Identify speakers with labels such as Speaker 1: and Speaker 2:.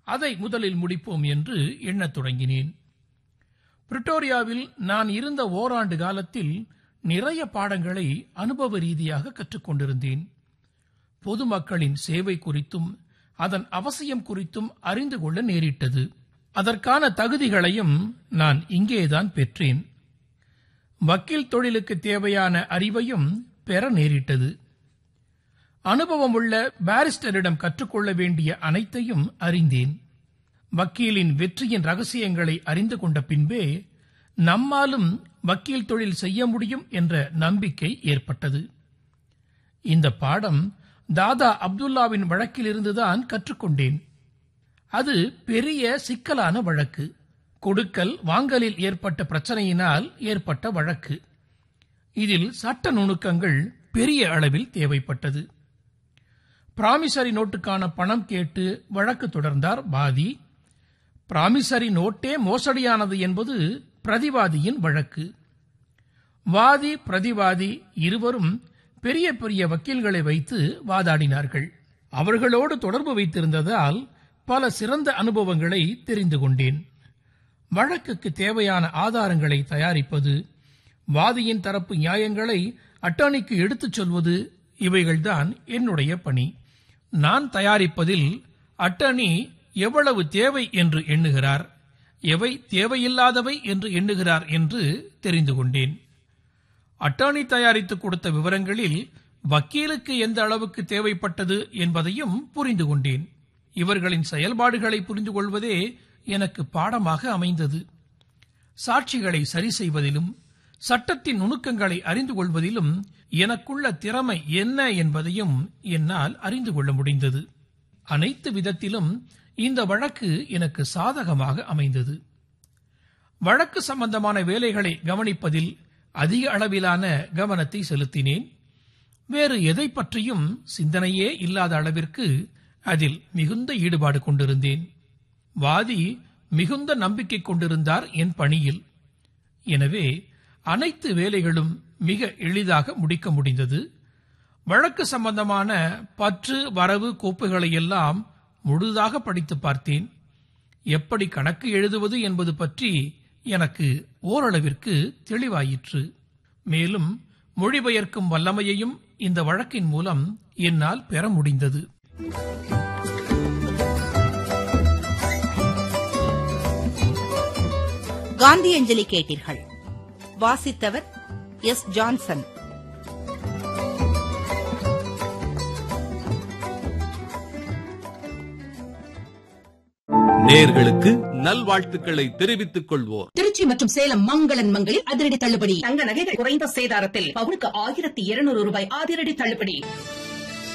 Speaker 1: அதை முதலில் முடிப்போம் என்று எண்ணத் தொடங்கினேன் பிரிட்டோரியாவில் நான் இருந்த ஓராண்டு காலத்தில் நிறைய பாடங்களை அனுபவ ரீதியாக கற்றுக்கொண்டிருந்தேன் பொதுமக்களின் சேவை குறித்தும் அதன் அவசியம் குறித்தும் அறிந்து கொள்ள நேரிட்டது அதற்கான தகுதிகளையும் நான் இங்கேதான் பெற்றேன் வக்கீல் தொழிலுக்கு தேவையான அறிவையும் பெற நேரிட்டது அனுபவமுள்ள பாரிஸ்டரிடம் கற்றுக்கொள்ள வேண்டிய அனைத்தையும் அறிந்தேன் வக்கீலின் வெற்றியின் ரகசியங்களை அறிந்து கொண்ட பின்பே நம்மாலும் வக்கீல் தொழில் செய்ய முடியும் என்ற நம்பிக்கை ஏற்பட்டது இந்த பாடம் தாதா அப்துல்லாவின் வழக்கிலிருந்துதான் கற்றுக்கொண்டேன் அது பெரிய சிக்கலான வழக்கு கொடுக்கல் வாங்கலில் ஏற்பட்ட பிரச்சனையினால் ஏற்பட்ட வழக்கு இதில் சட்ட நுணுக்கங்கள் பெரிய அளவில் தேவைப்பட்டது பிராமிசரி நோட்டுக்கான பணம் கேட்டு வழக்கு தொடர்ந்தார் வாதி பிராமிசரி நோட்டே மோசடியானது என்பது பிரதிவாதியின் வழக்கு வாதி பிரதிவாதி இருவரும் பெரிய பெரிய வக்கீல்களை வைத்து வாதாடினார்கள் அவர்களோடு தொடர்பு வைத்திருந்ததால் பல சிறந்த அனுபவங்களை தெரிந்து கொண்டேன் வழக்குக்கு தேவையான ஆதாரங்களை தயாரிப்பது வாதியின் தரப்பு நியாயங்களை அட்டானிக்கு எடுத்துச் சொல்வது இவைகள்தான் என்னுடைய பணி நான் தயாரிப்பதில் அட்டர்னி எவ்வளவு தேவை என்று எண்ணுகிறார் எவை தேவையில்லாதவை என்று எண்ணுகிறார் என்று தெரிந்து கொண்டேன் அட்டார்னி தயாரித்து கொடுத்த விவரங்களில் வக்கீலுக்கு எந்த அளவுக்கு தேவைப்பட்டது என்பதையும் புரிந்து கொண்டேன் இவர்களின் செயல்பாடுகளை புரிந்து கொள்வதே எனக்கு பாடமாக அமைந்தது சாட்சிகளை சரி செய்வதிலும் சட்டத்தின் நுணுக்கங்களை அறிந்து கொள்வதிலும் எனக்குள்ள திறமை என்ன என்பதையும் என்னால் அறிந்து கொள்ள முடிந்தது அனைத்து விதத்திலும் இந்த வழக்கு எனக்கு சாதகமாக அமைந்தது வழக்கு சம்பந்தமான வேலைகளை கவனிப்பதில் அதிக அளவிலான கவனத்தை செலுத்தினேன் வேறு எதை பற்றியும் சிந்தனையே இல்லாத அளவிற்கு அதில் மிகுந்த ஈடுபாடு கொண்டிருந்தேன் வாதி மிகுந்த நம்பிக்கை கொண்டிருந்தார் என் பணியில் எனவே அனைத்து வேலைகளும் மிக எளிதாக முடிக்க முடிந்தது வழக்கு சம்பந்தமான பற்று வரவு கோப்புகளை எல்லாம் முழுதாக படித்து பார்த்தேன் எப்படி கணக்கு எழுதுவது என்பது பற்றி எனக்கு ஓரளவிற்கு தெளிவாயிற்று மேலும் மொழிபெயர்க்கும் வல்லமையையும் இந்த வழக்கின் மூலம் என்னால் பெற முடிந்தது
Speaker 2: காந்தியஞ்சலி கேட்டீர்கள் வாசித்தவர் எஸ் ஜான்சன்
Speaker 3: நேர்களுக்கு நல்வாழ்த்துக்களை தெரிவித்துக் கொள்வோர்
Speaker 4: திருச்சி மற்றும் சேலம் மங்களன் மங்களில் அதிரடி தள்ளுபடி
Speaker 5: தங்க நகைகள் குறைந்த சேதாரத்தில் பவுனுக்கு ஆயிரத்தி இருநூறு ரூபாய் அதிரடி தள்ளுபடி